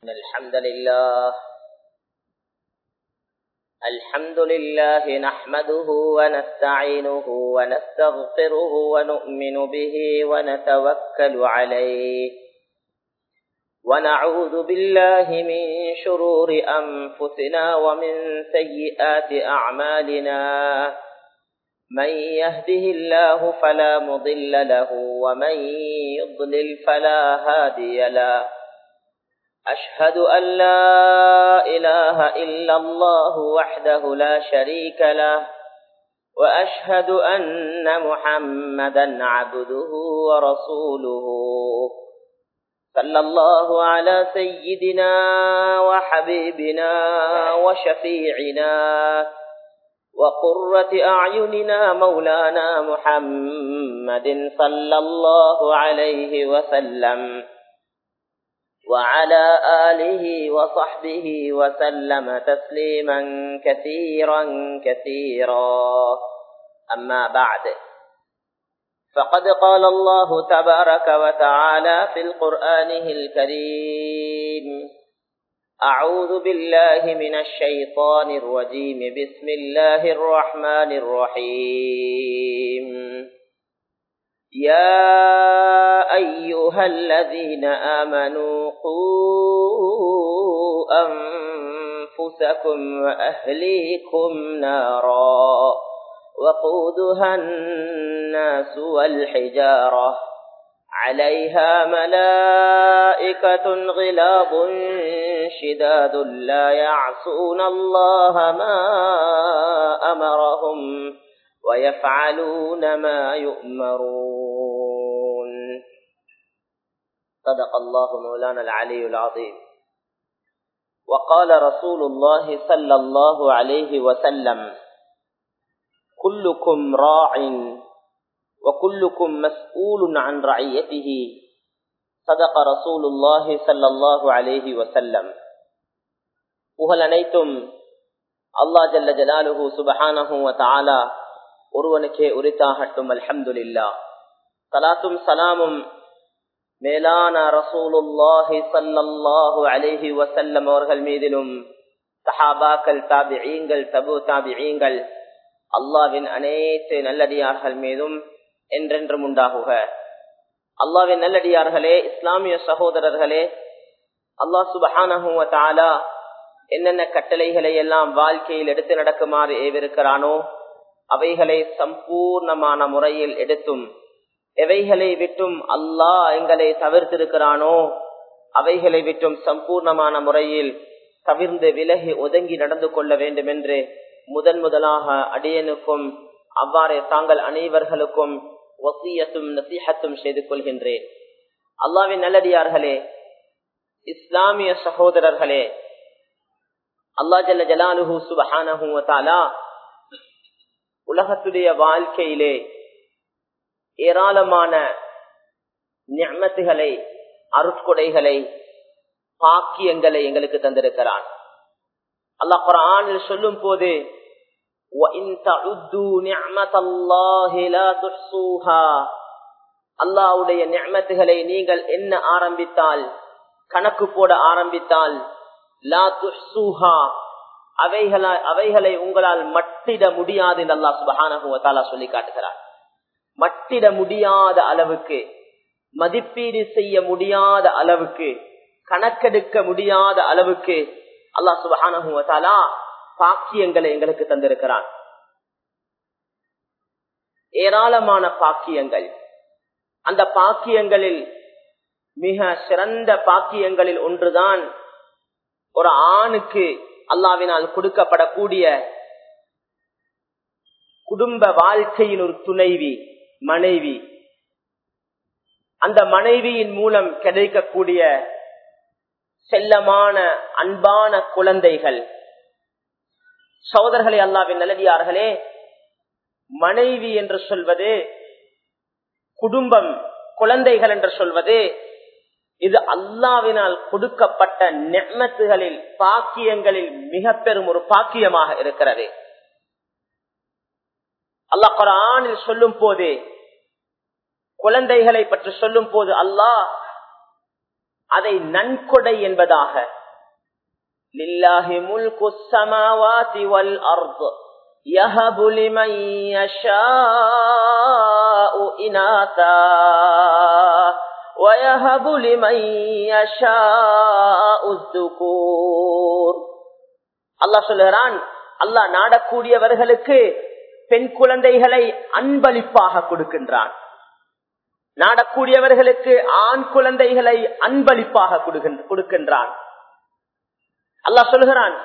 إن الحمد لله الحمد لله نحمده ونستعينه ونستغفره ونؤمن به ونتوكل عليه ونعوذ بالله من شرور أنفسنا ومن سيئات أعمالنا من يهده الله فلا مضل له ومن يضلل فلا هادي له أشهد أن لا إله إلا الله وحده لا شريك له وأشهد أن محمدا عبده ورسوله صلى الله على سيدنا وحبيبنا وشفيعنا وقرة أعيننا مولانا محمد صلى الله عليه وسلم وعلى آله وصحبه وسلم تسليما كثيرا كثيرا أما بعد فقد قال الله تبارك وتعالى في القرآنه الكريم أعوذ بالله من الشيطان الرجيم بسم الله الرحمن الرحيم يا أيها الذين آمنوا قوا أنفسكم وأهليكم نارا وقودها الناس والحجارة عليها ملائكة غلاظ شداد لا يعصون الله ما أمرهم ويفعلون ما يؤمرون صدق الله مولانا العلي العظيم وقال رسول الله صلى الله عليه وسلم كلكم راع وكلكم مسؤول عن رعيته صدق رسول الله صلى الله عليه وسلم புகழ் அனைத்தும் அல்லா ஜல்ல ஜலாலுஹு சுபஹானஹு வ தஆலா ஒருவனுக்கே உரித்தாகட்டும் அல்ஹம்துலில்லா சலாத்தும் சலாமும் மேலான ரசூலுல்லாஹி ஸல்லல்லாஹு அலைஹி வஸல்லம் அவர்கள் மீதிலும் சஹாபாக்கள் தாபிஈங்கள் தபு தாபிஈங்கள் அல்லாவின் அனைத்து நல்லடியார்கள் மீதும் என்றென்றும் உண்டாகுக அல்லாவின் நல்லடியார்களே இஸ்லாமிய சகோதரர்களே அல்லாஹ் சுபஹானஹு வ தஆலா என்னென்ன கட்டளைகளை எல்லாம் வாழ்க்கையில் எடுத்து நடக்குமாறு ஏவிருக்கிறானோ அவைகளை சம்பூர்ணமான முறையில் எடுத்தும் எவைகளை விட்டும் அல்லாஹ் எங்களை தவிர்த்திருக்கிறானோ அவைகளை விட்டும் சம்பூர்ணமான முறையில் தவிர்ந்து விலகி ஒதுங்கி நடந்து கொள்ள வேண்டும் என்று முதன் முதலாக அடியனுக்கும் அவ்வாறே தாங்கள் அனைவர்களுக்கும் ஒசியத்தும் நசீகத்தும் செய்து கொள்கின்றேன் அல்லாவின் நல்லடியார்களே இஸ்லாமிய சகோதரர்களே அல்லா ஜல்ல ஜலாலுஹூ சுபஹானஹூ தாலா உலகத்துடைய வாழ்க்கையிலே ஏராளமான நியமத்துகளை அருட்கொடைகளை பாக்கியங்களை எங்களுக்கு தந்திருக்கிறான் அல்லாஹ் குரானில் சொல்லும் போது அல்லாவுடைய நியமத்துகளை நீங்கள் என்ன ஆரம்பித்தால் கணக்கு போட ஆரம்பித்தால் லா துஹ்சூஹா அவைகள அவைகளை உங்களால் மட்டிட முடியாது என்று அல்லா சுபஹானா சொல்லி காட்டுகிறார் மட்டிட முடியாத அளவுக்கு மதிப்பீடு செய்ய முடியாத அளவுக்கு கணக்கெடுக்க முடியாத அளவுக்கு அல்லா சுபஹானா பாக்கியங்களை எங்களுக்கு தந்திருக்கிறான் ஏராளமான பாக்கியங்கள் அந்த பாக்கியங்களில் மிக சிறந்த பாக்கியங்களில் ஒன்றுதான் ஒரு ஆணுக்கு அல்லாவினால் கொடுக்கப்படக்கூடிய குடும்ப வாழ்க்கையின் ஒரு துணைவி மனைவி அந்த மனைவியின் மூலம் கிடைக்கக்கூடிய செல்லமான அன்பான குழந்தைகள் சோதர்களே அல்லாவின் நல்லடியார்களே மனைவி என்று சொல்வது குடும்பம் குழந்தைகள் என்று சொல்வது இது அல்லாவினால் கொடுக்கப்பட்ட நெம்மத்துகளில் பாக்கியங்களில் மிக பெரும் ஒரு பாக்கியமாக இருக்கிறது அல்லாஹ் குரானில் சொல்லும் போது குழந்தைகளை பற்றி சொல்லும் போது அல்லாஹ் அதை நன்கொடை என்பதாக லில்லாஹி முல்கு ஸமாவாதி வல் அர்த் யஹபு லிமன் யஷாஉ இனாதா ويهب لمن يشاء الذكور அல்லாஹ் சொல்லுகிறான் அல்லாஹ் நாடக்கூடியவர்களுக்கு பெண் குழந்தைகளை அன்பளிப்பாக கொடுக்கின்றான் நாடக்கூடியவர்களுக்கு ஆண் குழந்தைகளை அன்பளிப்பாக கொடுக்கின்றான் அல்லாஹ் சொல்லுகிறான்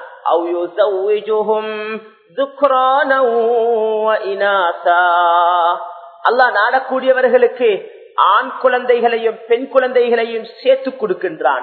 அல்லாஹ் நாடக்கூடியவர்களுக்கு ஆண் குழந்தைகளையும் பெண் குழந்தைகளையும் சேர்த்து கொடுக்கின்றான்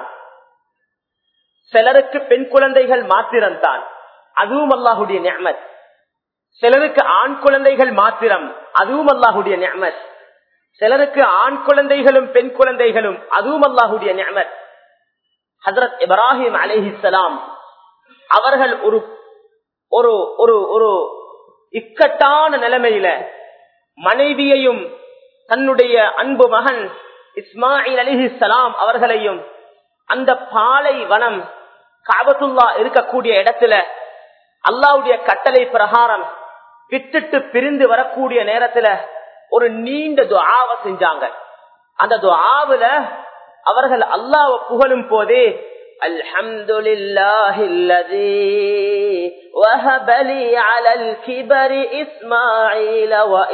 சிலருக்கு பெண் குழந்தைகள் மாத்திரம்தான் அதுவும் அல்லாஹுடைய நியமத் சிலருக்கு ஆண் குழந்தைகள் மாத்திரம் அதுவும் அல்லாஹுடைய நியமத் சிலருக்கு ஆண் குழந்தைகளும் பெண் குழந்தைகளும் அதுவும் அல்லாஹுடைய நியமத் ஹசரத் இப்ராஹிம் அலிஹிசலாம் அவர்கள் ஒரு ஒரு ஒரு ஒரு இக்கட்டான நிலைமையில மனைவியையும் தன்னுடைய அன்பு மகன் இஸ்மாயில் அலிஹிசலாம் அவர்களையும் அந்த பாலை வனம் காபத்துல்லா இருக்கக்கூடிய இடத்துல அல்லாவுடைய கட்டளை பிரகாரம் விட்டுட்டு பிரிந்து வரக்கூடிய நேரத்துல ஒரு நீண்ட துவாவ செஞ்சாங்க அந்த துவாவுல அவர்கள் அல்லாவ புகழும் போதே الحمد لله الذي وهب لي على الكبر إسماعيل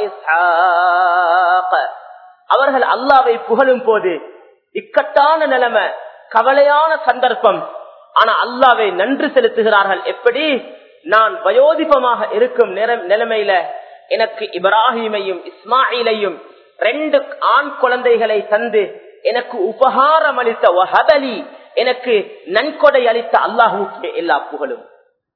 وإسحاق அவர்கள் அல்லாவை புகழும் போது இக்கட்டான நிலைமை கவலையான சந்தர்ப்பம் ஆனா அல்லாவை நன்றி செலுத்துகிறார்கள் எப்படி நான் வயோதிபமாக இருக்கும் நிலைமையில எனக்கு இப்ராஹிமையும் இஸ்மாயிலையும் ரெண்டு ஆண் குழந்தைகளை தந்து எனக்கு உபகாரம் அளித்த வஹதலி எனக்கு நன்கொடை அளித்த அல்லாஹுக்கு எல்லா புகழும்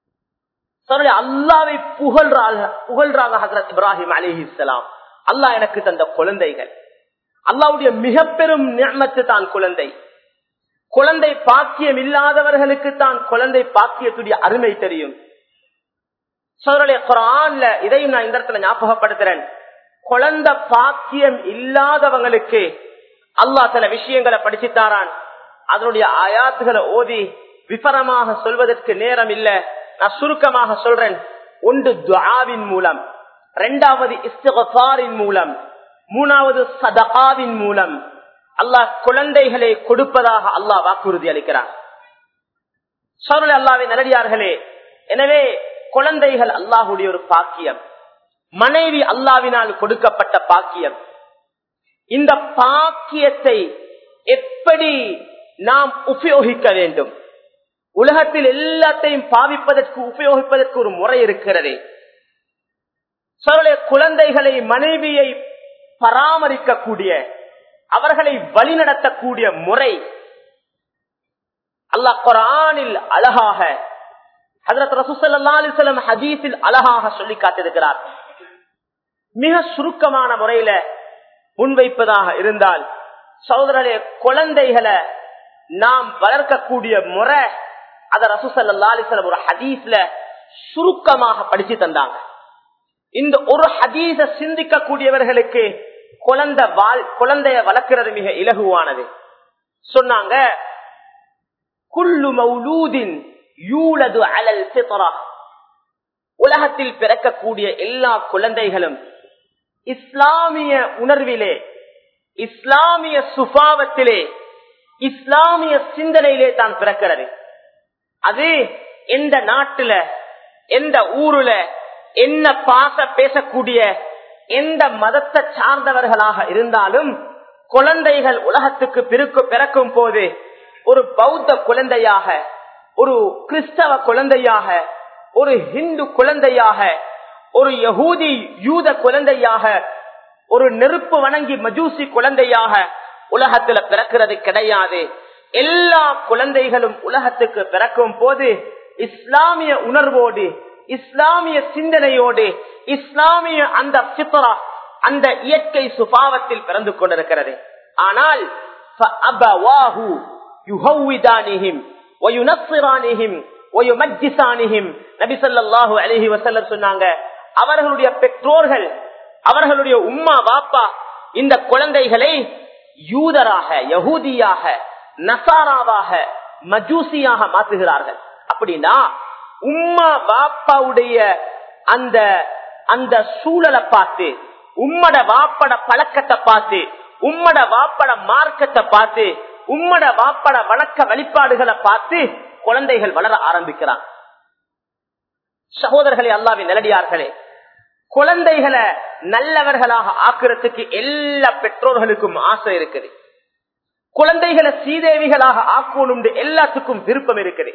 அல்லாவை புகழ்றாங்க புகழ்றாங்க ஹசரத் இப்ராஹிம் அலி இஸ்லாம் அல்லாஹ் எனக்கு தந்த குழந்தைகள் அல்லாவுடைய மிக பெரும் நியமத்து தான் குழந்தை குழந்தை பாக்கியம் இல்லாதவர்களுக்கு தான் குழந்தை பாக்கியத்துடைய அருமை தெரியும் சோதரே குரான்ல இதையும் நான் இந்த இடத்துல ஞாபகப்படுத்துறேன் குழந்தை பாக்கியம் இல்லாதவங்களுக்கு அல்லாஹ் சில விஷயங்களை படிச்சுத்தாரான் அதனுடைய ஆயாத்துகளை ஓதி விபரமாக சொல்வதற்கு நேரம் இல்ல நான் சுருக்கமாக சொல்றேன் ஒன்று துவாவின் மூலம் இரண்டாவது இஸ்திகாரின் மூலம் மூணாவது சதகாவின் மூலம் அல்லாஹ் குழந்தைகளை கொடுப்பதாக அல்லாஹ் வாக்குறுதி அளிக்கிறார் சோழ அல்லாவின் நல்லடியார்களே எனவே குழந்தைகள் அல்லாஹுடைய ஒரு பாக்கியம் மனைவி அல்லாவினால் கொடுக்கப்பட்ட பாக்கியம் இந்த பாக்கியத்தை எப்படி நாம் உபயோகிக்க வேண்டும் உலகத்தில் எல்லாத்தையும் பாவிப்பதற்கு உபயோகிப்பதற்கு ஒரு முறை இருக்கிறது குழந்தைகளை மனைவியை பராமரிக்கக்கூடிய அவர்களை வழிநடத்தக்கூடிய முறை அல்லாஹ் குரானில் அழகாக ஹதரத் ரசூசல்லாஸ்லம் ஹதீஸில் அழகாக சொல்லி காட்டிருக்கிறார் மிக சுருக்கமான முறையில முன்வைப்பதாக இருந்தால் சகோதரரே குழந்தைகளை நாம் வளர்க்கக்கூடிய முறை அத ரசூசல்லா அலிஸ்லம் ஒரு ஹதீஸ்ல சுருக்கமாக படிச்சு தந்தாங்க இந்த ஒரு ஹதீஸ சிந்திக்கக்கூடியவர்களுக்கு குழந்தை வாழ் குழந்தைய வளர்க்கிறது மிக இலகுவானது சொன்னாங்க குள்ளு மௌலூதின் யூலது அலல் சித்ரா உலகத்தில் பிறக்கக்கூடிய எல்லா குழந்தைகளும் இஸ்லாமிய உணர்விலே இஸ்லாமிய சுபாவத்திலே இஸ்லாமிய சிந்தனையிலே தான் பிறக்கிறது அது எந்த நாட்டுல எந்த ஊருல என்ன பாச பேசக்கூடிய எந்த மதத்தை சார்ந்தவர்களாக இருந்தாலும் குழந்தைகள் உலகத்துக்கு பிறக்கு பிறக்கும் போது ஒரு பௌத்த குழந்தையாக ஒரு கிறிஸ்தவ குழந்தையாக ஒரு ஹிந்து குழந்தையாக ஒரு யகூதி யூத குழந்தையாக ஒரு நெருப்பு வணங்கி மஜூசி குழந்தையாக உலகத்துல பிறக்கிறது கிடையாது எல்லா குழந்தைகளும் உலகத்துக்கு பிறக்கும் போது இஸ்லாமிய உணர்வோடு இஸ்லாமிய சிந்தனையோடு இஸ்லாமிய அந்த சித்தரா அந்த இயற்கை சுபாவத்தில் பிறந்து கொண்டிருக்கிறது ஆனால் சொன்னாங்க அவர்களுடைய பெற்றோர்கள் அவர்களுடைய உம்மா பாப்பா இந்த குழந்தைகளை யூதராக யகூதியாக நசாராவாக மஜூசியாக மாற்றுகிறார்கள் அப்படின்னா உம்மா பாப்பாவுடைய அந்த அந்த சூழலை பார்த்து உம்மட வாப்பட பழக்கத்தை பார்த்து உம்மட வாப்பட மார்க்கத்தை பார்த்து உம்மட வாப்பட வழக்க வழிபாடுகளை பார்த்து குழந்தைகள் வளர ஆரம்பிக்கிறாங்க சகோதரர்களே அல்லாவின் நிலடியார்களே குழந்தைகளை நல்லவர்களாக ஆக்குறதுக்கு எல்லா பெற்றோர்களுக்கும் ஆசை இருக்குது குழந்தைகளை சீதேவிகளாக ஆக்கணும் எல்லாத்துக்கும் விருப்பம் இருக்குது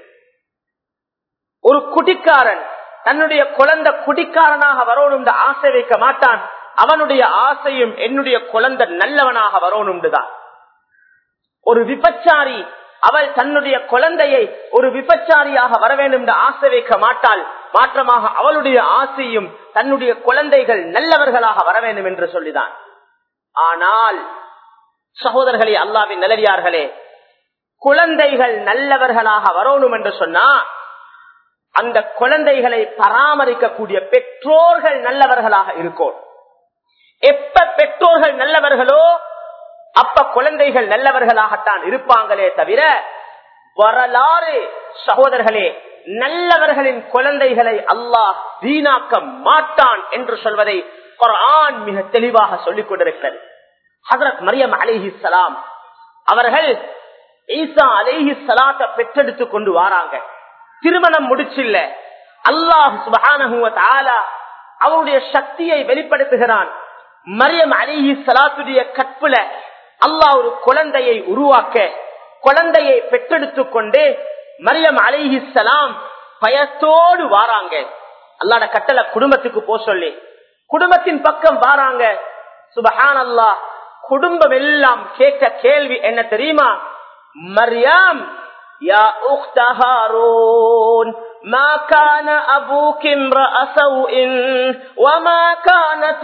ஒரு குடிக்காரன் தன்னுடைய குழந்தை குடிக்காரனாக வரணும் ஆசை வைக்க மாட்டான் அவனுடைய ஆசையும் என்னுடைய குழந்தை நல்லவனாக வரணும்தான் ஒரு விபச்சாரி அவள் தன்னுடைய குழந்தையை ஒரு விபச்சாரியாக வர வேண்டும் என்று ஆசை வைக்க மாட்டாள் மாற்றமாக அவளுடைய ஆசையும் தன்னுடைய குழந்தைகள் நல்லவர்களாக வர வேண்டும் என்று சொல்லிதான் ஆனால் சகோதரர்களே அல்லாவின் நிலவியார்களே குழந்தைகள் நல்லவர்களாக வரணும் என்று சொன்னா அந்த குழந்தைகளை பராமரிக்கக்கூடிய பெற்றோர்கள் நல்லவர்களாக இருக்கும் எப்ப பெற்றோர்கள் நல்லவர்களோ அப்ப குழந்தைகள் நல்லவர்களாகத்தான் இருப்பாங்களே தவிர வரலாறு சகோதரர்களே நல்லவர்களின் குழந்தைகளை அல்லாஹ் வீணாக்க மாட்டான் என்று சொல்வதை குரான் மிக தெளிவாக சொல்லிக் கொண்டிருக்கிறது ஹசரத் மரியம் அலிஹி சலாம் அவர்கள் ஈசா அலிஹி சலாத்தை பெற்றெடுத்துக் கொண்டு வாராங்க திருமணம் முடிச்சில்ல அல்லாஹ் சுபஹான அவருடைய சக்தியை வெளிப்படுத்துகிறான் மரியம் அலிஹி சலாத்துடைய கற்புல அல்லாஹ் ஒரு குழந்தையை உருவாக்க குழந்தையை பெற்றெடுத்துக் கொண்டு மரியம் அலிஹி சலாம் பயத்தோடு வாராங்க அல்லாட கட்டளை குடும்பத்துக்கு போ சொல்லி குடும்பத்தின் பக்கம் வாராங்க சுபஹான் அல்லாஹ் குடும்பம் எல்லாம் கேட்க கேள்வி என்ன தெரியுமா மரியாம் يا أخت هارون ما كان أبوك امرأ سوء وما كانت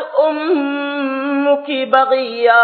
أمك بغيا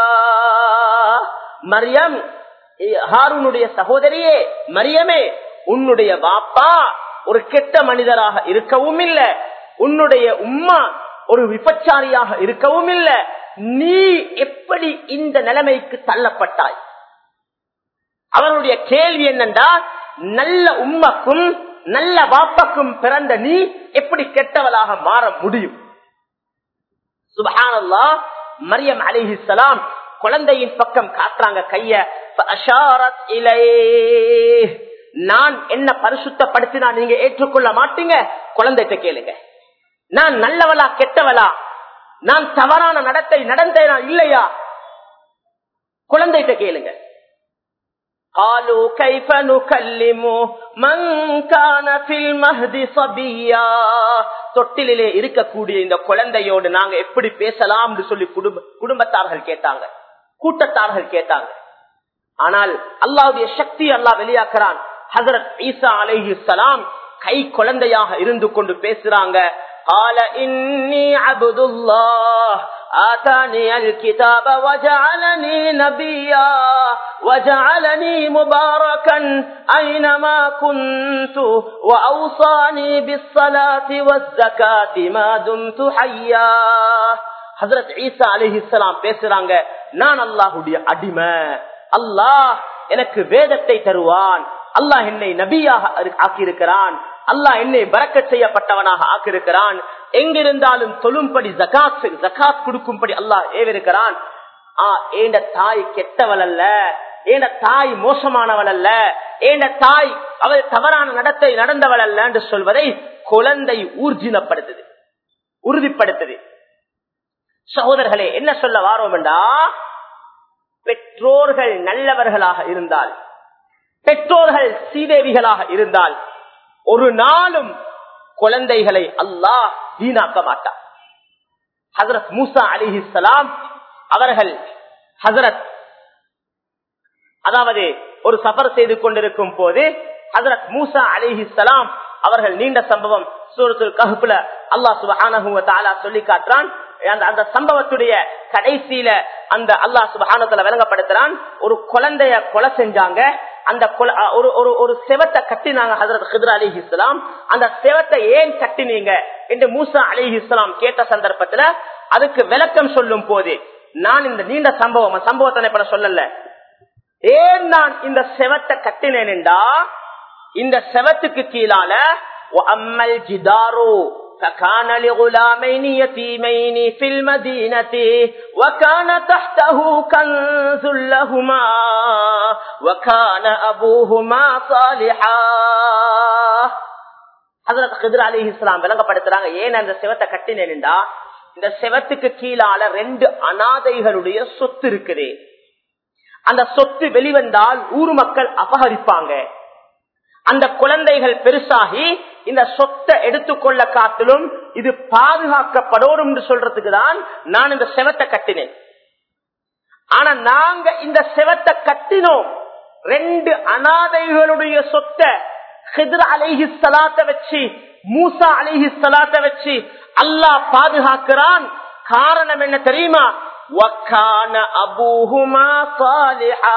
مريم ஹாரூனுடைய சகோதரியே மரியமே உன்னுடைய பாப்பா ஒரு கெட்ட மனிதராக இருக்கவும் இல்ல உன்னுடைய உம்மா ஒரு விபச்சாரியாக இருக்கவும் இல்ல நீ எப்படி இந்த நிலைமைக்கு தள்ளப்பட்டாய் அவருடைய கேள்வி என்னண்டா நல்ல உம்மக்கும் நல்ல வாப்பக்கும் பிறந்த நீ எப்படி கெட்டவளாக மாற முடியும் சுபஹானல்லா மரியம் அலிஹிசலாம் குழந்தையின் பக்கம் காட்டுறாங்க கைய நான் என்ன பரிசுத்தப்படுத்தினா நீங்க ஏற்றுக்கொள்ள மாட்டீங்க குழந்தைகிட்ட கேளுங்க நான் நல்லவளா கெட்டவளா நான் தவறான நடத்தை நடந்தேனா இல்லையா குழந்தைகிட்ட கேளுங்க قالوا كيف نكلم من كان في المهد صبيا தொட்டிலே இருக்கக்கூடிய இந்த குழந்தையோடு நாங்க எப்படி பேசலாம் சொல்லி குடும்ப குடும்பத்தார்கள் கேட்டாங்க கூட்டத்தார்கள் கேட்டாங்க ஆனால் அல்லாவுடைய சக்தி அல்லாஹ் வெளியாக்குறான் ஹசரத் ஈசா அலைஹி சலாம் கை குழந்தையாக இருந்து கொண்டு பேசுறாங்க قال إني عبد الله آتاني الكتاب وجعلني نبيا وجعلني مباركا أينما كنت وأوصاني بالصلاة والزكاة ما دمت حيا ஹசரத் ஈசா அலிஹி இஸ்லாம் பேசுறாங்க நான் அல்லாஹுடைய அடிமை அல்லாஹ் எனக்கு வேதத்தை தருவான் அல்லாஹ் என்னை நபியாக ஆக்கியிருக்கிறான் அல்லாஹ் என்னை பறக்க செய்யப்பட்டவனாக ஆக்கியிருக்கிறான் எங்கிருந்தாலும் தொழும்படி ஜகாத் ஜகாத் கொடுக்கும்படி அல்லாஹ் ஏவிருக்கிறான் ஆ ஏண்ட தாய் கெட்டவள் அல்ல ஏண்ட தாய் மோசமானவள் அல்ல ஏண்ட தாய் அவள் தவறான நடத்தை நடந்தவள் அல்ல என்று சொல்வதை குழந்தை ஊர்ஜினப்படுத்துது உறுதிப்படுத்துது சகோதரர்களே என்ன சொல்ல வாரோம் என்றா பெற்றோர்கள் நல்லவர்களாக இருந்தால் பெற்றோர்கள் சீதேவிகளாக இருந்தால் ஒரு நாளும் குழந்தைகளை அல்லாஹ் வீணாக்க மாட்டார் ஹசரத் மூசா அலிஹிசலாம் அவர்கள் ஹசரத் அதாவது ஒரு சஃபர் செய்து கொண்டிருக்கும் போது ஹசரத் மூசா அலிஹிசலாம் அவர்கள் நீண்ட சம்பவம் சூரத்துல் கஹுப்புல அல்லாஹ் சுபஹானஹுவ சொல்லி காட்டுறான் அந்த அந்த சம்பவத்துடைய கடைசியில அந்த அல்லாஹ் சுபஹானத்துல விளங்கப்படுத்துறான் ஒரு குழந்தைய கொலை செஞ்சாங்க அந்த ஒரு ஒரு ஒரு செவத்தை கட்டினாங்க ஹசரத் ஹிதர் அலி இஸ்லாம் அந்த செவத்தை ஏன் கட்டினீங்க என்று மூசா அலி இஸ்லாம் கேட்ட சந்தர்ப்பத்துல அதுக்கு விளக்கம் சொல்லும் போது நான் இந்த நீண்ட சம்பவம் சம்பவத்தை இப்ப சொல்லல ஏன் நான் இந்த செவத்தை கட்டினேன் என்றா இந்த செவத்துக்கு கீழால அம்மல் ஜிதாரோ فكان لغلامين يتيمين في المدينة وكان تحته كنز لهما وكان أبوهما صالحا ஹசரத் ஹிதர் அலி இஸ்லாம் விளங்கப்படுத்துறாங்க ஏன் அந்த செவத்தை கட்டினேன்டா இந்த செவத்துக்கு கீழால ரெண்டு அனாதைகளுடைய சொத்து இருக்குது அந்த சொத்து வெளிவந்தால் ஊர் மக்கள் அபகரிப்பாங்க அந்த குழந்தைகள் பெருசாகி இந்த சொத்தை எடுத்துக்கொள்ள காட்டிலும் இது பாதுகாக்கப்படும் என்று சொல்றதுக்கு தான் நான் இந்த செவத்தை கட்டினேன் ஆனா நாங்க இந்த செவத்தை கட்டினோம் ரெண்டு அனாதைகளுடைய சொத்தை ஹிதர் அலிஹி சலாத்த வச்சு மூசா அலிஹி சலாத்த வச்சு அல்லாஹ் பாதுகாக்கிறான் காரணம் என்ன தெரியுமா வக்கான அபூஹுமா சாலிஹா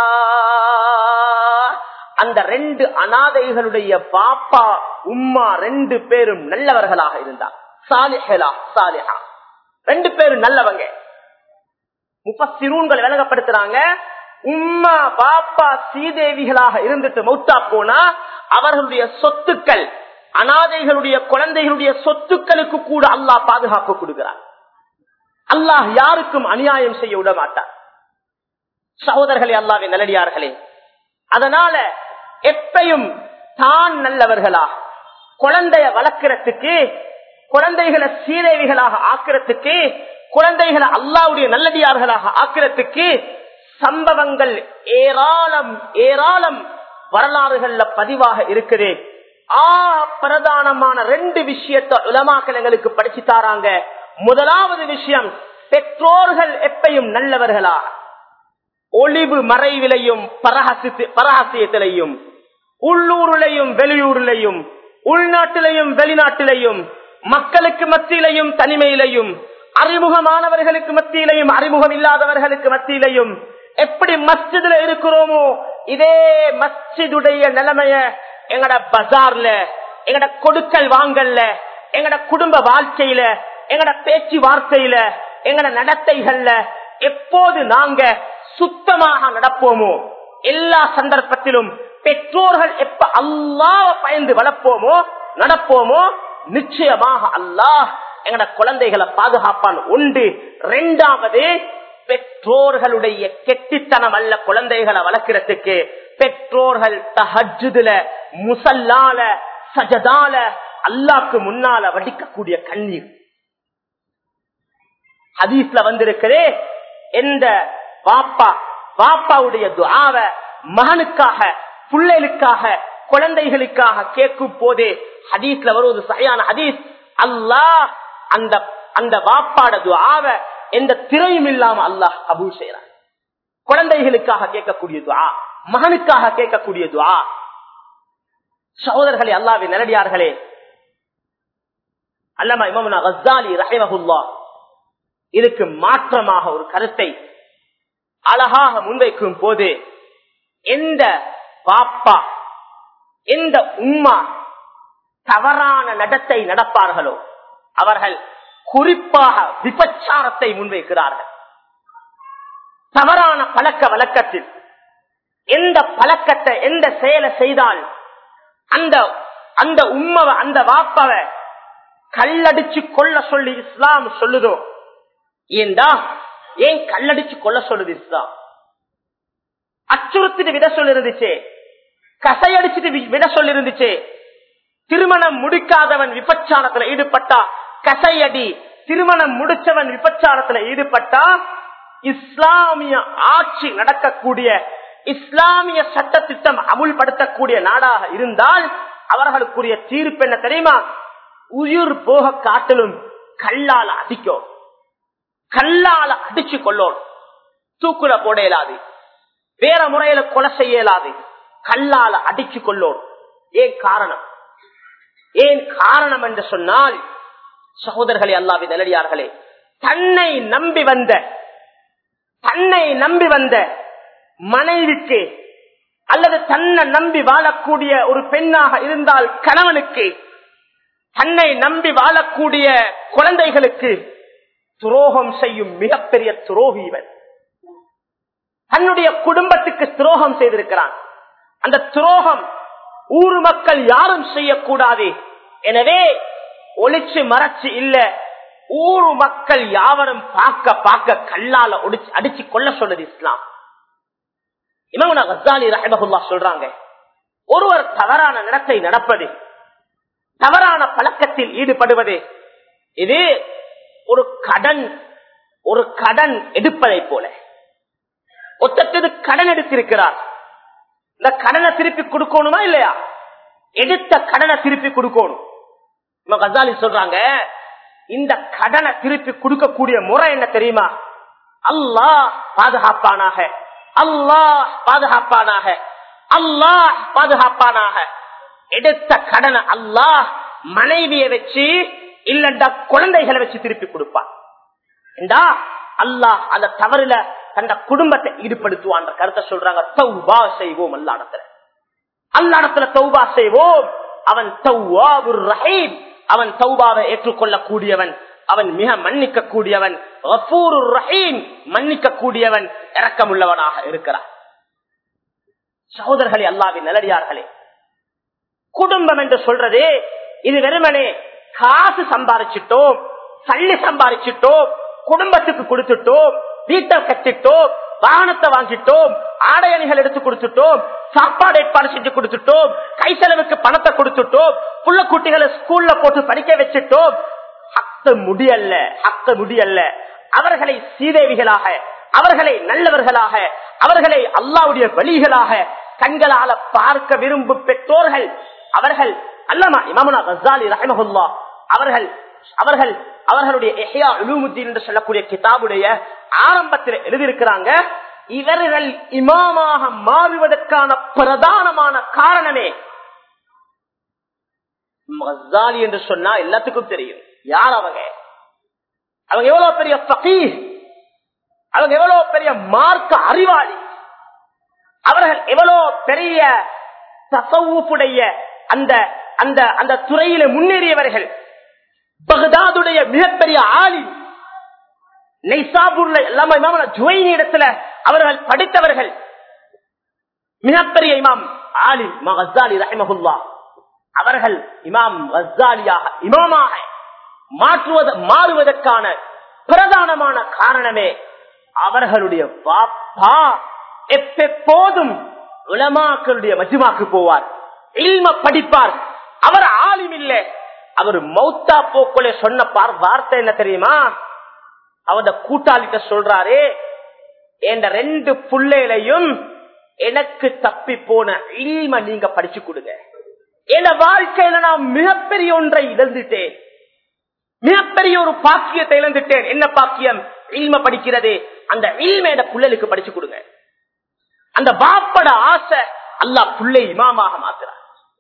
அந்த ரெண்டு அனாதைகளுடைய பாப்பா உம்மா ரெண்டு பேரும் நல்லவர்களாக இருந்தார் சாலிஹலா சாலிஹா ரெண்டு பேரும் நல்லவங்க முப்பசிரூன்கள் விளங்கப்படுத்துறாங்க உம்மா பாப்பா சீதேவிகளாக இருந்துட்டு மௌத்தா போனா அவர்களுடைய சொத்துக்கள் அனாதைகளுடைய குழந்தைகளுடைய சொத்துக்களுக்கு கூட அல்லாஹ் பாதுகாப்பு கொடுக்கிறார் அல்லாஹ் யாருக்கும் அநியாயம் செய்ய விட மாட்டார் சகோதரர்களே அல்லாவின் நல்லடியார்களே அதனால எப்பையும் தான் நல்லவர்களா குழந்தைய வளர்க்கறதுக்கு குழந்தைகளை சீதேவிகளாக ஆக்கிறதுக்கு குழந்தைகளை அல்லாவுடைய நல்லடியார்களாக ஆக்கிறதுக்கு சம்பவங்கள் ஏராளம் ஏராளம் வரலாறுகள்ல பதிவாக இருக்குது ஆ பிரதானமான ரெண்டு விஷயத்த உலமாக்கள் எங்களுக்கு படிச்சு தாராங்க முதலாவது விஷயம் பெற்றோர்கள் எப்பையும் நல்லவர்களா ஒளிவு மறைவிலையும் பரஹசியத்திலையும் உள்ளூரிலையும் வெளியூரிலையும் உள்நாட்டிலையும் வெளிநாட்டிலையும் மக்களுக்கு மத்தியிலையும் தனிமையிலையும் அறிமுகமானவர்களுக்கு மத்தியிலையும் அறிமுகம் இல்லாதவர்களுக்கு மத்தியிலையும் எப்படி மஸ்ஜிதுல இருக்கிறோமோ இதே மஸ்ஜிதுடைய நிலைமைய எங்கட பஜார்ல எங்கட கொடுக்கல் வாங்கல்ல எங்கட குடும்ப வாழ்க்கையில எங்கட பேச்சு வார்த்தையில எங்கட நடத்தைகள்ல எப்போது நாங்க சுத்தமாக நடப்போமோ எல்லா சந்தர்ப்பத்திலும் பெற்றோர்கள் எப்ப அல்லாஹ் பயந்து வளர்ப்போமோ நடப்போமோ நிச்சயமாக அல்லாஹ் எங்கட குழந்தைகளை பாதுகாப்பான் உண்டு ரெண்டாவது பெற்றோர்களுடைய கெட்டித்தனம் அல்ல குழந்தைகளை வளர்க்கறதுக்கு பெற்றோர்கள் தஹஜுதுல முசல்லால சஜதால அல்லாக்கு முன்னால வடிக்கக்கூடிய கண்ணீர் ஹதீஸ்ல வந்திருக்கிறே எந்த வாப்பா வாப்பாவுடைய துவாவ மகனுக்காக பிள்ளைகளுக்காக குழந்தைகளுக்காக கேட்கும் போதே ஹதீஸ்ல வருவது சரியான ஹதீஸ் அல்லாஹ் அந்த அந்த வாப்பாட துவாவ எந்த திரையும் இல்லாம அல்லாஹ் அபூல் செய்யறான் குழந்தைகளுக்காக கேட்கக்கூடிய துவா மகனுக்காக கேட்கக்கூடிய துவா சகோதரர்களே அல்லாவின் நேரடியார்களே அல்லமா இமாமுனா கசாலி ரஹிமஹுல்லா இதுக்கு மாற்றமாக ஒரு கருத்தை அழகாக முன்வைக்கும் போது எந்த பாப்பா எந்த உம்மா தவறான நடத்தை நடப்பார்களோ அவர்கள் குறிப்பாக விபச்சாரத்தை முன்வைக்கிறார்கள் தவறான பழக்க வழக்கத்தில் எந்த பழக்கத்தை எந்த செயலை செய்தால் அந்த அந்த உம்மவ அந்த வாப்பவ கல்லடிச்சு கொள்ள சொல்லி இஸ்லாம் சொல்லுதோ ஏண்டா ஏன் கல்லடிச்சு கொள்ள சொல்லுது இஸ்லாம் அச்சுறுத்திட்டு விட சொல்லி இருந்துச்சு கசையடிச்சுட்டு விட சொல்லி இருந்துச்சு திருமணம் முடிக்காதவன் விபச்சாரத்துல ஈடுபட்டா கசையடி திருமணம் முடிச்சவன் விபச்சாரத்துல ஈடுபட்டா இஸ்லாமிய ஆட்சி நடக்கக்கூடிய இஸ்லாமிய சட்டத்திட்டம் அமுல்படுத்தக்கூடிய நாடாக இருந்தால் அவர்களுக்குரிய தீர்ப்பு என்ன தெரியுமா உயிர் போக காட்டிலும் கல்லால அடிக்கும் கல்லால அடிச்சு கொள்ளோம் தூக்குல போட இயலாது வேற முறையில கொலை செய்ய இயலாது கல்லால அடிச்சு கொள்ளோம் ஏன் காரணம் ஏன் காரணம் என்று சொன்னால் சகோதரர்களே அல்லாவின் நல்லடியார்களே தன்னை நம்பி வந்த தன்னை நம்பி வந்த மனைவிக்கு அல்லது தன்னை நம்பி வாழக்கூடிய ஒரு பெண்ணாக இருந்தால் கணவனுக்கு தன்னை நம்பி வாழக்கூடிய குழந்தைகளுக்கு துரோகம் செய்யும் மிகப்பெரிய துரோகி இவன் தன்னுடைய குடும்பத்துக்கு துரோகம் செய்திருக்கிறான் அந்த துரோகம் ஊர் மக்கள் யாரும் செய்யக்கூடாது எனவே ஒளிச்சு மறைச்சு இல்ல ஊர் மக்கள் யாவரும் பார்க்க பார்க்க கல்லால ஒடிச்சு அடிச்சு கொள்ள சொல்லுது இஸ்லாம் இமாமுனா கசாலி ரஹமகுல்லா சொல்றாங்க ஒருவர் தவறான நடத்தை நடப்பது தவறான பழக்கத்தில் ஈடுபடுவது இது ஒரு கடன் ஒரு கடன் எடுப்பதை போல ஒத்தத்தது கடன் எடுத்திருக்கிறார் இந்த கடனை திருப்பி கொடுக்கணுமா இல்லையா எடுத்த கடனை திருப்பி கொடுக்கணும் இவன் கசாலி சொல்றாங்க இந்த கடனை திருப்பி கொடுக்கக்கூடிய முறை என்ன தெரியுமா அல்லாஹ் பாதுகாப்பானாக அல்லாஹ் பாதுகாப்பானாக அல்லாஹ் பாதுகாப்பானாக எடுத்த கடனை அல்லாஹ் மனைவியை வச்சு இல்லண்டா குழந்தைகளை வச்சு திருப்பி கொடுப்பான் என்றா அல்லாஹ் அந்த தவறுல தந்த குடும்பத்தை ஈடுபடுத்துவான் கருத்தை சொல்றாங்க தௌபா செய்வோம் அல்லாடத்துல அல்லாடத்துல தௌபா செய்வோம் அவன் தௌவாபுர் ரஹீம் அவன் தௌபாவை ஏற்றுக்கொள்ளக்கூடியவன் அவன் மிக மன்னிக்க கூடியவன் ரஹீம் மன்னிக்க கூடியவன் இறக்கமுள்ளவனாக இருக்கிறான் சகோதரர்களே அல்லாவின் நல்லடியார்களே குடும்பம் என்று சொல்றது இது வெறுமனே காசு சம்பாரிச்சிட்டோம் சல்லி சம்பாரிச்சிட்டோம் குடும்பத்துக்கு கொடுத்துட்டோம் வீட்டை கட்டிட்டோம் வாகனத்தை வாங்கிட்டோம் ஆடை அணிகள் எடுத்து கொடுத்துட்டோம் சாப்பாடு ஏற்பாடு செஞ்சு கொடுத்துட்டோம் கை செலவுக்கு பணத்தை கொடுத்துட்டோம் புள்ள குட்டிகளை ஸ்கூல்ல போட்டு படிக்க வச்சுட்டோம் ஹத்த முடியல்ல ஹத்த முடியல்ல அவர்களை சீதேவிகளாக அவர்களை நல்லவர்களாக அவர்களை அல்லாவுடைய வழிகளாக கண்களால பார்க்க விரும்பும் பெற்றோர்கள் அவர்கள் அல்லமா இமாமுனா கசாலி ரஹமஹுல்லா அவர்கள் அவர்கள் அவர்களுடைய எஹ்யா உலூமுத்தீன் என்று சொல்லக்கூடிய கிதாபுடைய ஆரம்பத்தில் எழுதியிருக்கிறாங்க இவர்கள் இமாமாக மாறுவதற்கான பிரதானமான காரணமே மசாலி என்று சொன்னா எல்லாத்துக்கும் தெரியும் யார் அவங்க அவங்க எவ்வளவு பெரிய பகீ அவங்க எவ்வளவு பெரிய மார்க்க அறிவாளி அவர்கள் எவ்வளவு பெரிய தசவுடைய அந்த அந்த அந்த துறையில முன்னேறியவர்கள் பகதாதுடைய மிகப்பெரிய ஆளி நெய்சாபூர்ல எல்லாமே ஜுவைனி இடத்துல அவர்கள் படித்தவர்கள் மிகப்பெரிய இமாம் ஆலி மஹாலி ரஹமகுல்லா அவர்கள் இமாம் கசாலியாக இமாமாக மாற்றுவத மாறுவதற்கான பிரதானமான காரணமே அவர்களுடைய பாப்பா எப்போதும் உலமாக்களுடைய மஜ்மாக்கு போவார் இல்ம படிப்பார் அவர் ஆளும் இல்லை அவர் மௌத்தா போக்குள்ள சொன்ன பார் வார்த்தை என்ன தெரியுமா அவட கூட்டாளிட்ட சொல்றாரு என்ற ரெண்டு புள்ளையிலையும் எனக்கு தப்பி போன இல்ம நீங்க படிச்சு கொடுங்க என் வாழ்க்கையில நான் மிகப்பெரிய ஒன்றை இழந்துட்டேன் மிகப்பெரிய ஒரு பாக்கியத்தை இழந்துட்டேன் என்ன பாக்கியம் இல்ம படிக்கிறது அந்த இல்மேட புள்ளலுக்கு படிச்சு கொடுங்க அந்த பாப்பட ஆசை அல்லா புள்ளை இமாமாக மாத்துறார்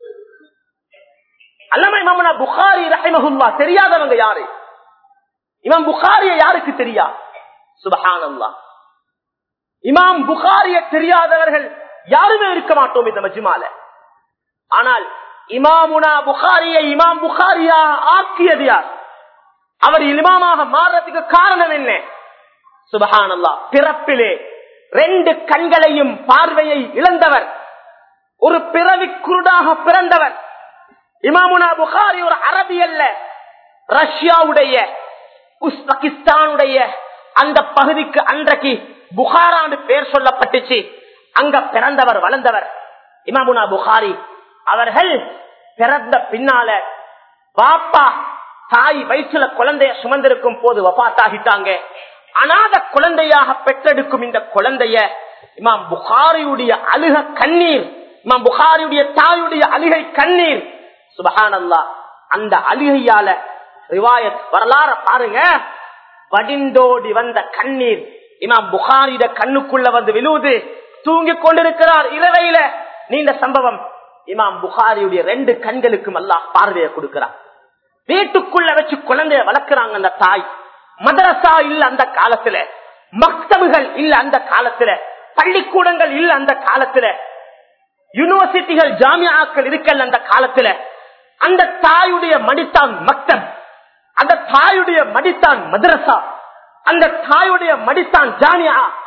அல்லமா இமாமனா புகாரி ரஹிமஹுல்லா தெரியாதவங்க யாரு இமாம் புகாரிய யாருக்கு தெரியா சுபஹானல்லா இமாம் புகாரிய தெரியாதவர்கள் யாருமே இருக்க மாட்டோம் இந்த மஜ்மால ஆனால் இமாமுனா புகாரியை இமாம் புகாரியா ஆக்கியது யார் அவர் இமாமாக மாறுறதுக்கு காரணம் என்ன சுபஹானல்லா பிறப்பிலே ரெண்டு கண்களையும் பார்வையை இழந்தவர் ஒரு பிறவி குருடாக பிறந்தவர் இமாமுனா புகாரி ஒரு அரபி அல்ல ரஷ்யாவுடைய உஸ்பெகிஸ்தானுடைய அந்த பகுதிக்கு அன்றைக்கு புகாரான்னு பேர் சொல்லப்பட்டுச்சு அங்க பிறந்தவர் வளர்ந்தவர் இமாமுனா புகாரி அவர்கள் பிறந்த பின்னால பாப்பா தாய் வயிற்றுல குழந்தைய சுமந்திருக்கும் போது வபாத்தாகிட்டாங்க அநாத குழந்தையாக பெற்றெடுக்கும் இந்த குழந்தைய இமாம் புகாரியுடைய அழுக கண்ணீர் இமாம் புகாரியுடைய தாயுடைய அழுகை கண்ணீர் சுபஹானல்லா அந்த அழுகையால ரிவாயத் வரலாற பாருங்க வடிந்தோடி வந்த கண்ணீர் இமாம் புகாரிட கண்ணுக்குள்ள வந்து விழுவுது தூங்கி கொண்டிருக்கிறார் இரவையில நீண்ட சம்பவம் இமாம் புகாரியுடைய ரெண்டு கண்களுக்கும் அல்லாஹ் பார்வையை கொடுக்கிறார் வீட்டுக்குள்ள வச்சு குழந்தைய வளர்க்கிறாங்க அந்த தாய் மதரசா இல்ல அந்த காலத்துல மக்தபுகள் இல்ல அந்த காலத்துல பள்ளிக்கூடங்கள் இல்ல அந்த காலத்துல யூனிவர்சிட்டிகள் ஜாமியாக்கள் இருக்கல் அந்த காலத்துல அந்த தாயுடைய மடித்தான் மக்தப் அந்த தாயுடைய மடித்தான் மதரசா அந்த தாயுடைய மடித்தான் ஜாமியா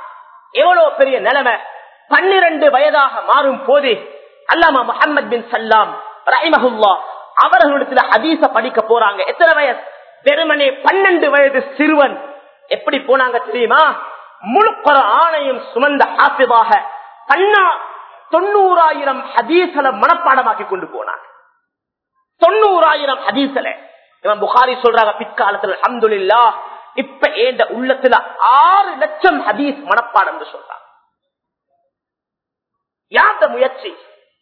எவ்வளவு பெரிய நிலைமை பன்னிரண்டு வயதாக மாறும் போது அல்லாமா முகமது பின் சல்லாம் ரஹிமஹுல்லா அவர்களிடத்துல ஹதீஸ படிக்க போறாங்க எத்தனை வயசு வெறுமனே பன்னெண்டு வயது சிறுவன் எப்படி போனாங்க தெரியுமா முழுக்கர ஆணையும் சுமந்த ஹாஃபிதாக தன்னா தொண்ணூறாயிரம் ஹதீசல மனப்பாடமாக்கி கொண்டு போனாங்க தொண்ணூறாயிரம் ஹதீசல இவன் புகாரி சொல்றாங்க பிற்காலத்துல அஹமதுல்லா இப்ப ஏண்ட உள்ளத்துல ஆறு லட்சம் ஹதீஸ் மனப்பாடம் என்று சொல்றாங்க யார்த முயற்சி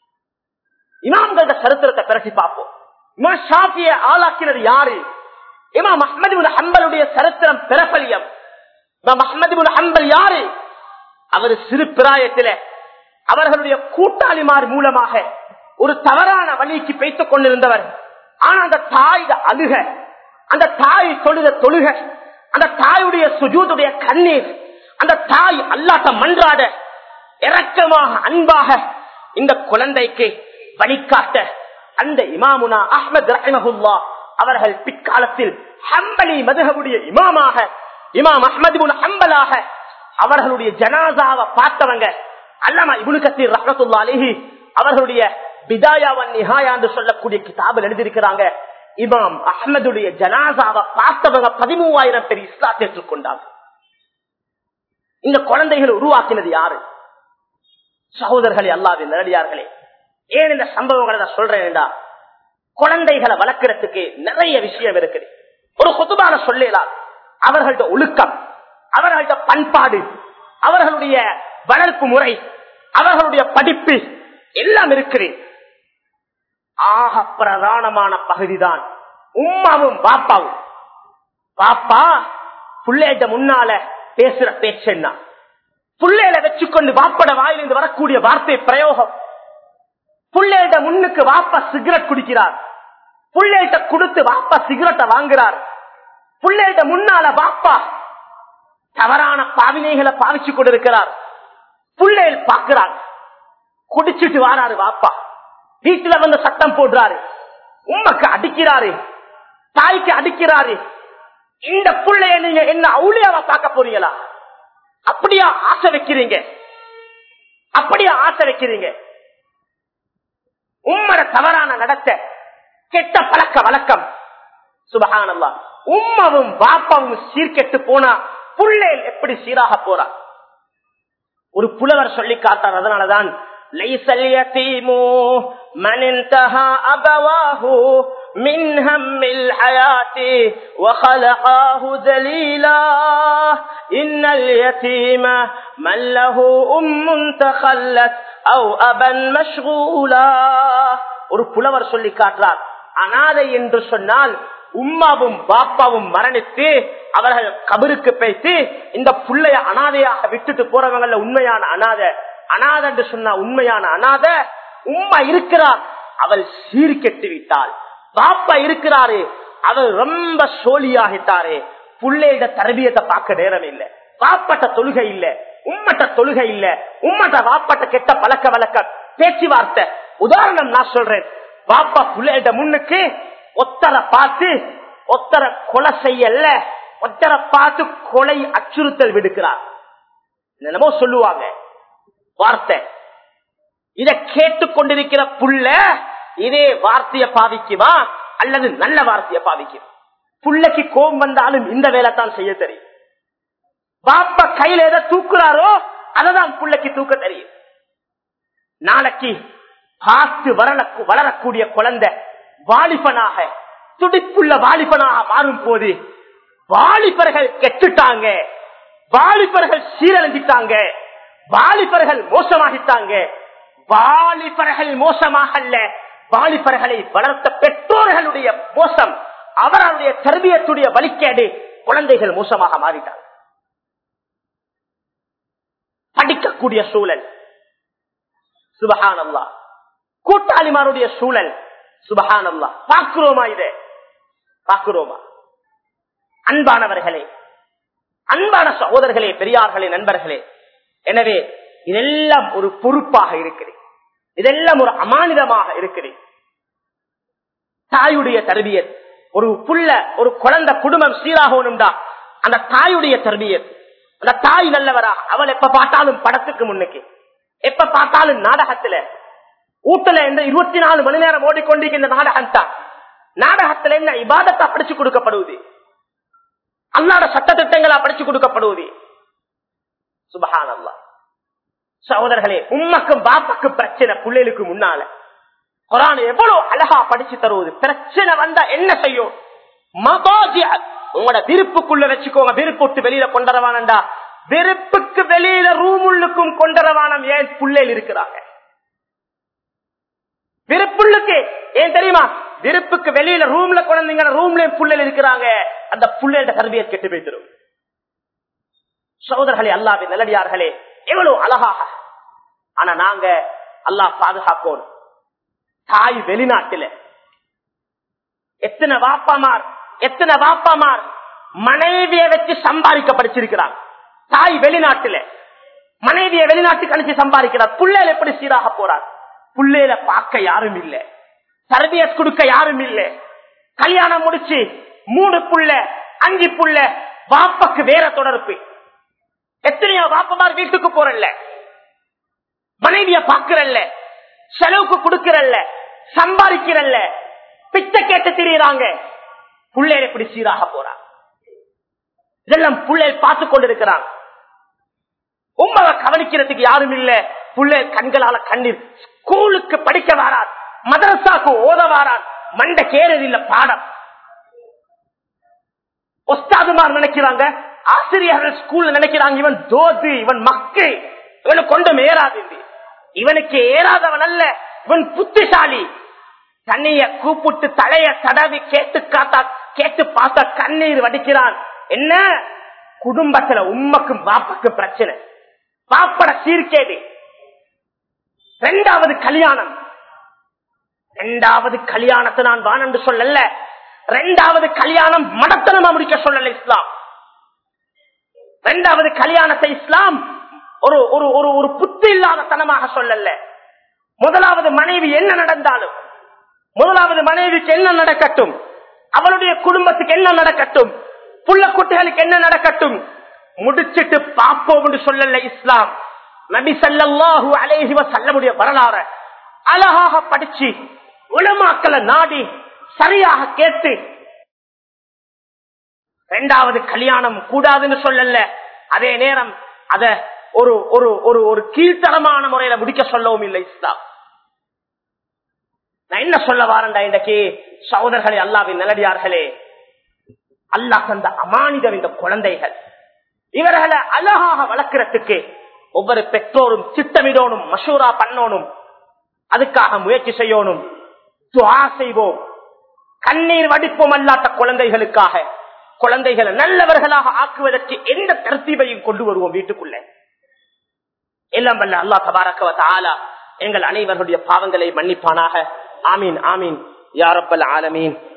இமாம்கள சரித்திரத்தை பிரசி பார்ப்போம் இமாம் ஷாஃபிய ஆளாக்கினது யாரு இமாம் அஹமது ஹம்பலுடைய சரித்திரம் பிரபலியம் இமாம் அஹமது ஹம்பல் யாரு அவர் சிறு பிராயத்தில அவர்களுடைய கூட்டாளிமார் மூலமாக ஒரு தவறான வழிக்கு பேத்துக் கொண்டிருந்தவர் ஆனா அந்த தாய் அழுக அந்த தாய் தொழுத தொழுக அந்த தாயுடைய சுஜூதுடைய கண்ணீர் அந்த தாய் அல்லாட்ட மன்றாட இரக்கமாக அன்பாக இந்த குழந்தைக்கு வழிகாட்ட அந்த இமாமுனா அஹ்மத் ரஹிமஹுல்லா அவர்கள் பிற்காலத்தில் ஹம்பலி மதுகவுடைய இமாமாக இமாம் அஹ்மது ஹம்பலாக அவர்களுடைய ஜனாசாவை பார்த்தவங்க அல்லாமா இபுனு கத்தீர் ரஹமத்துல்லா அலிஹி அவர்களுடைய பிதாயாவன் நிஹாயா என்று சொல்லக்கூடிய கிதாபில் எழுதியிருக்கிறாங்க இமாம் அஹமதுடைய ஜனாசாவை பார்த்தவங்க பதிமூவாயிரம் பேர் இஸ்லாத்தை ஏற்றுக்கொண்டாங்க இந்த குழந்தைகளை உருவாக்கினது யாரு சகோதரர்களே அல்லாவின் நேரடியார்களே ஏன் இந்த சம்பவங்களை நான் சொல்றேன்டா குழந்தைகளை வளர்க்கறதுக்கு நிறைய விஷயம் இருக்குது ஒரு குத்துபான சொல்லலாம் அவர்கள்ட்ட ஒழுக்கம் அவர்கள்ட்ட பண்பாடு அவர்களுடைய வளர்ப்பு முறை அவர்களுடைய படிப்பு எல்லாம் இருக்குது ஆக பிரதானமான பகுதிதான் உம்மாவும் பாப்பாவும் பாப்பா புள்ளேட்ட முன்னால பேசுற பேச்சு என்ன புள்ளையில வச்சுக்கொண்டு வாப்பட வாயிலிருந்து வரக்கூடிய வார்த்தை பிரயோகம் புள்ளையிட்ட முன்னுக்கு வாப்பா சிகரெட் குடிக்கிறார் புள்ளையிட்ட கொடுத்து வாப்பா சிகரெட்டை வாங்குறார் புள்ளையிட்ட முன்னால வாப்பா தவறான பாவினைகளை பாவிச்சு கொண்டிருக்கிறார் புள்ளையில் பாக்குறாங்க குடிச்சிட்டு வாராரு வாப்பா வீட்டுல வந்து சட்டம் போடுறாரு உமக்கு அடிக்கிறாரு தாய்க்கு அடிக்கிறாரு இந்த புள்ளைய நீங்க என்ன அவுளியாவா பார்க்க போறீங்களா அப்படியா ஆசை வைக்கிறீங்க அப்படியா ஆசை வைக்கிறீங்க உம்மட தவறான நடத்த கெட்ட பழக்க வழக்கம் சுபகானல்லா உம்மாவும் பாப்பாவும் சீர்கெட்டு போனா புள்ளேல் எப்படி சீராக போறா ஒரு புலவர் சொல்லி காட்டார் அதனாலதான் ليس اليتيم من انتهى أبواه من هم الحياة وخلقاه ذليلا إن اليتيم من له أم تخلت أو أبا مشغولا ஒரு புலவர் சொல்லி காட்டுறார் அனாதை என்று சொன்னால் உம்மாவும் பாப்பாவும் மரணித்து அவர்கள் கபருக்கு பேசி இந்த புள்ளைய அனாதையாக விட்டுட்டு போறவங்கள உண்மையான அனாதை அனாதை என்று சொன்னா உண்மையான அனாதை உம்மா இருக்கிறார் அவள் சீர்கெட்டு விட்டாள் பாப்பா இருக்கிறாரு அவர் ரொம்ப சோழியாகிட்டாரு புள்ளையிட தரபியத்தை பார்க்க நேரம் இல்ல பாப்பட்ட தொழுகை இல்ல உம்மட்ட தொழுகை இல்ல உம்மட்ட வாப்பட்ட கெட்ட பழக்க வழக்க பேச்சுவார்த்தை உதாரணம் நான் சொல்றேன் பாப்பா புள்ளையிட முன்னுக்கு ஒத்தரை பார்த்து ஒத்தரை கொலை செய்யல ஒத்தரை பார்த்து கொலை அச்சுறுத்தல் விடுக்கிறார் என்னமோ சொல்லுவாங்க வார்த்தை இத கேட்டுக்கொண்டிருக்கிற புள்ள இதே வார்த்தைய பாவிக்குமா அல்லது நல்ல வார்த்தைய பாவிக்கும் புள்ளைக்கு கோபம் வந்தாலும் இந்த வேலை தான் செய்ய தெரியும் பாப்பா கையில எதை தூக்குறாரோ அததான் புள்ளைக்கு தூக்க தெரியும் நாளைக்கு பார்த்து வளர வளரக்கூடிய குழந்தை வாலிபனாக துடிப்புள்ள வாலிபனாக மாறும் போது வாலிபர்கள் கெட்டுட்டாங்க வாலிபர்கள் சீரழிஞ்சிட்டாங்க வாலிபர்கள் மோசமாகிட்டாங்க வாலிபர்கள் மோசமாக அல்ல வாலிபர்களை வளர்த்த பெற்றோர்களுடைய மோசம் அவர்களுடைய தர்பியத்துடைய வழிகேடு குழந்தைகள் மோசமாக மாறிட்டாங்க படிக்கக்கூடிய சூழல் சுபகானல்லா கூட்டாளிமாருடைய சூழல் சுபகானல்லா பார்க்கிறோமா இதை பார்க்கிறோமா அன்பானவர்களே அன்பான சகோதரர்களே பெரியார்களே நண்பர்களே எனவே இதெல்லாம் ஒரு பொறுப்பாக இருக்குது இதெல்லாம் ஒரு அமானிதமாக இருக்குது தாயுடைய தர்பியத் ஒரு புள்ள ஒரு குழந்தை குடும்பம் சீராகணும்டா அந்த தாயுடைய தர்பியத் அந்த தாய் நல்லவரா அவள் எப்ப பார்த்தாலும் படத்துக்கு முன்னுக்கு எப்ப பார்த்தாலும் நாடகத்துல வீட்டுல இந்த இருபத்தி நாலு மணி நேரம் ஓடிக்கொண்டிருக்கின்ற நாடகம் தான் நாடகத்துல என்ன இபாதத்தா படிச்சு கொடுக்கப்படுவது அல்லாட சட்ட திட்டங்களா படிச்சு கொடுக்கப்படுவது சுபஹான் அல்லா சகோதரர்களே உம்மக்கும் பாப்பாக்கும் பிரச்சனை பிள்ளைகளுக்கு முன்னால குரான் எவ்வளவு அழகா படிச்சு தருவது பிரச்சனை வந்தா என்ன செய்யும் மபாஜி உங்களோட விருப்புக்குள்ள வச்சுக்கோங்க விருப்பு விட்டு வெளியில கொண்டரவானண்டா விருப்புக்கு வெளியில ரூம் உள்ளுக்கும் கொண்டரவானம் ஏன் புள்ளையில் இருக்கிறாங்க விருப்புள்ளுக்கு ஏன் தெரியுமா விருப்புக்கு வெளியில ரூம்ல குழந்தைங்க ரூம்லயும் புள்ளையில் இருக்கிறாங்க அந்த புள்ளையோட கருவியை கெட்டு போய்த்திரும் சகோதரர்களே அல்லாவின் நல்லடியார்களே எவ்வளவு அழகாக ஆனா நாங்க அல்லாஹ் பாதுகாக்கோம் தாய் வெளிநாட்டில எத்தனை வாப்பாமார் எத்தனை வாப்பாமார் மனைவியை வச்சு சம்பாதிக்க படிச்சிருக்கிறார் தாய் வெளிநாட்டில மனைவியை வெளிநாட்டுக்கு அனுப்பிச்சு சம்பாதிக்கிறார் புள்ளையில எப்படி சீராக போறார் புள்ளையில பார்க்க யாரும் இல்ல சர்வீஸ் கொடுக்க யாரும் இல்ல கல்யாணம் முடிச்சு மூணு புள்ள அஞ்சு புள்ள வாப்பக்கு வேற தொடர்பு எத்தனையோ வாப்பமார் வீட்டுக்கு போறல்ல மனைவிய பாக்குறல்ல செலவுக்கு கொடுக்கறல்ல சம்பாதிக்கிறல்ல பிச்சை கேட்டு திரியுறாங்க புள்ளைய எப்படி சீராக போறாங்க இதெல்லாம் புள்ளை பார்த்து கொண்டிருக்கிறாங்க உங்களை கவனிக்கிறதுக்கு யாரும் இல்ல புள்ளை கண்களால கண்ணீர் ஸ்கூலுக்கு படிக்க வாரார் மதரசாக்கு ஓத வாரார் மண்ட கேறது இல்ல பாடம் ஒஸ்தாதுமார் நினைக்கிறாங்க ஆசிரியர்கள் ஸ்கூல்ல நினைக்கிறாங்க இவன் தோது இவன் மக்கு இவனு கொண்டு ஏறாது இவனுக்கு ஏறாதவன் அல்ல இவன் புத்திசாலி தண்ணிய கூப்பிட்டு தலைய தடவி கேட்டு காத்தா கேட்டு பார்த்தா கண்ணீர் வடிக்கிறான் என்ன குடும்பத்துல உம்மக்கும் பாப்பாக்கும் பிரச்சனை பாப்பட சீர்கேடு ரெண்டாவது கல்யாணம் ரெண்டாவது கல்யாணத்தை நான் வானன்று சொல்லல ரெண்டாவது கல்யாணம் மடத்தனமா முடிக்க சொல்லல இஸ்லாம் ரெண்டாவது கல்யாணத்தை இஸ்லாம் ஒரு ஒரு ஒரு ஒரு புத்தி இல்லாத தனமாக சொல்லல முதலாவது மனைவி என்ன நடந்தாலும் முதலாவது மனைவிக்கு என்ன நடக்கட்டும் அவளுடைய குடும்பத்துக்கு என்ன நடக்கட்டும் புள்ள குட்டிகளுக்கு என்ன நடக்கட்டும் முடிச்சிட்டு பாப்போம் என்று சொல்லல இஸ்லாம் நபி சல்லாஹூ அலேஹிவ சொல்லமுடைய வரலாறு அழகாக படிச்சு உலமாக்களை நாடி சரியாக கேட்டு இரண்டாவது கல்யாணம் கூடாதுன்னு சொல்லல அதே நேரம் அத ஒரு ஒரு ஒரு ஒரு கீழ்த்தரமான முறையில முடிக்க சொல்லவும் இல்லை இஸ்லாம் நான் என்ன சொல்ல வாரண்டா இன்றைக்கு சகோதரர்களே அல்லாவின் நல்லடியார்களே அல்லாஹ் தந்த அமானிதம் இந்த குழந்தைகள் இவர்களை அழகாக வளர்க்கறதுக்கு ஒவ்வொரு பெற்றோரும் திட்டமிடணும் மசூரா பண்ணணும் அதுக்காக முயற்சி செய்யணும் துவா செய்வோம் கண்ணீர் வடிப்போம் அல்லாத குழந்தைகளுக்காக குழந்தைகளை நல்லவர்களாக ஆக்குவதற்கு எந்த தர்த்தீபையும் கொண்டு வருவோம் வீட்டுக்குள்ள எல்லாம் வல்ல அல்லா தபாரக்கவத் ஆலா எங்கள் அனைவர்களுடைய பாவங்களை மன்னிப்பானாக ஆமீன் ஆமீன் யாரப்பல் ஆலமீன்